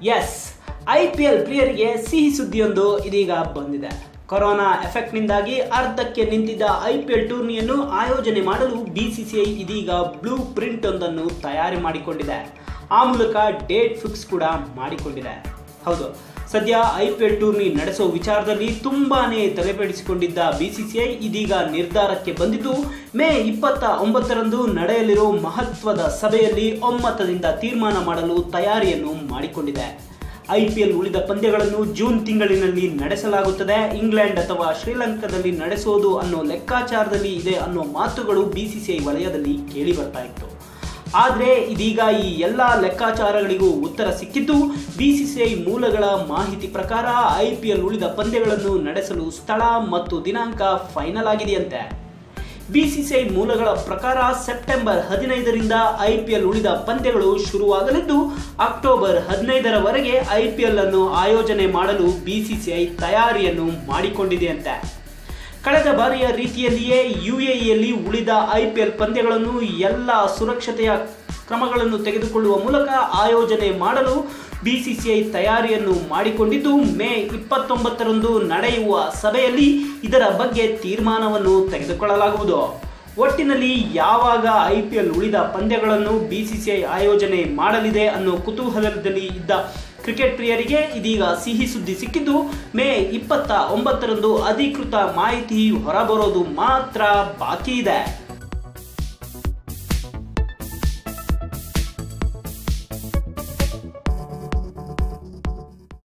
S I P L ಪ್ರಿಯರಿಗೆ ಸಿಹಿ ಸುದ್ದಿಯೊಂದು ಇದೀಗ ಬಂದಿದೆ ಕೊರೋನಾ ಎಫೆಕ್ಟ್ನಿಂದಾಗಿ ಅರ್ಧಕ್ಕೆ ನಿಂತಿದ್ದ ಐ ಪಿ ಎಲ್ ಟೂರ್ನಿಯನ್ನು ಆಯೋಜನೆ ಮಾಡಲು ಬಿಸಿಸಿಐ ಇದೀಗ ಬ್ಲೂ ಪ್ರಿಂಟ್ ಒಂದನ್ನು ತಯಾರಿ ಮಾಡಿಕೊಂಡಿದೆ ಆ ಮೂಲಕ ಡೇಟ್ ಫಿಕ್ಸ್ ಕೂಡ ಮಾಡಿಕೊಂಡಿದೆ ಹೌದು ಸದ್ಯ ಐ ಪಿ ಎಲ್ ಟೂರ್ನಿ ನಡೆಸೋ ವಿಚಾರದಲ್ಲಿ ತುಂಬಾನೇ ತಲೆಪಡಿಸಿಕೊಂಡಿದ್ದ ಬಿಸಿಸಿಐ ಇದೀಗ ನಿರ್ಧಾರಕ್ಕೆ ಬಂದಿದ್ದು ಮೇ ಇಪ್ಪತ್ತ ಒಂಬತ್ತರಂದು ನಡೆಯಲಿರೋ ಮಹತ್ವದ ಸಭೆಯಲ್ಲಿ ಒಮ್ಮತದಿಂದ ತೀರ್ಮಾನ ಮಾಡಲು ತಯಾರಿಯನ್ನು ಮಾಡಿಕೊಂಡಿದೆ ಐಪಿಎಲ್ ಉಳಿದ ಪಂದ್ಯಗಳನ್ನು ಜೂನ್ ತಿಂಗಳಿನಲ್ಲಿ ನಡೆಸಲಾಗುತ್ತದೆ ಇಂಗ್ಲೆಂಡ್ ಅಥವಾ ಶ್ರೀಲಂಕಾದಲ್ಲಿ ನಡೆಸೋದು ಅನ್ನೋ ಲೆಕ್ಕಾಚಾರದಲ್ಲಿ ಇದೆ ಅನ್ನೋ ಮಾತುಗಳು ಬಿಸಿಸಿಐ ವಲಯದಲ್ಲಿ ಕೇಳಿ ಬರ್ತಾ ಇತ್ತು ಆದರೆ ಇದೀಗ ಈ ಎಲ್ಲ ಲೆಕ್ಕಾಚಾರಗಳಿಗೂ ಉತ್ತರ ಸಿಕ್ಕಿದ್ದು ಬಿಸಿಸಿಐ ಮೂಲಗಳ ಮಾಹಿತಿ ಪ್ರಕಾರ ಐಪಿಎಲ್ ಉಳಿದ ಪಂದ್ಯಗಳನ್ನು ನಡೆಸಲು ಸ್ಥಳ ಮತ್ತು ದಿನಾಂಕ ಫೈನಲ್ ಆಗಿದೆಯಂತೆ ಬಿಸಿಸಿಐ ಮೂಲಗಳ ಪ್ರಕಾರ ಸೆಪ್ಟೆಂಬರ್ ಹದಿನೈದರಿಂದ ಐಪಿಎಲ್ ಉಳಿದ ಪಂದ್ಯಗಳು ಶುರುವಾಗಲಿದ್ದು ಅಕ್ಟೋಬರ್ ಹದಿನೈದರವರೆಗೆ ಐಪಿಎಲ್ ಅನ್ನು ಆಯೋಜನೆ ಮಾಡಲು ಬಿಸಿಸಿಐ ತಯಾರಿಯನ್ನು ಮಾಡಿಕೊಂಡಿದೆಯಂತೆ ಕಳೆದ ಬಾರಿಯ ರೀತಿಯಲ್ಲಿಯೇ ಯುಎಇಯಲ್ಲಿ ಉಳಿದ ಐಪಿಎಲ್ ಪಂದ್ಯಗಳನ್ನು ಎಲ್ಲ ಸುರಕ್ಷತೆಯ ಕ್ರಮಗಳನ್ನು ತೆಗೆದುಕೊಳ್ಳುವ ಮೂಲಕ ಆಯೋಜನೆ ಮಾಡಲು ಬಿಸಿಸಿಐ ತಯಾರಿಯನ್ನು ಮಾಡಿಕೊಂಡಿದ್ದು ಮೇ ಇಪ್ಪತ್ತೊಂಬತ್ತರಂದು ನಡೆಯುವ ಸಭೆಯಲ್ಲಿ ಇದರ ಬಗ್ಗೆ ತೀರ್ಮಾನವನ್ನು ತೆಗೆದುಕೊಳ್ಳಲಾಗುವುದು ಒಟ್ಟಿನಲ್ಲಿ ಯಾವಾಗ ಐಪಿಎಲ್ ಉಳಿದ ಪಂದ್ಯಗಳನ್ನು ಬಿಸಿಸಿಐ ಆಯೋಜನೆ ಮಾಡಲಿದೆ ಅನ್ನೋ ಕುತೂಹಲದಲ್ಲಿ ಇದ್ದ ಕ್ರಿಕೆಟ್ ಪ್ರಿಯರಿಗೆ ಇದೀಗ ಸಿಹಿ ಸುದ್ದಿ ಸಿಕ್ಕಿದ್ದು ಮೇ ಇಪ್ಪತ್ತ ಒಂಬತ್ತರಂದು ಅಧಿಕೃತ ಮಾಹಿತಿ ಹೊರಬರೋದು ಮಾತ್ರ ಬಾಕಿ ಇದೆ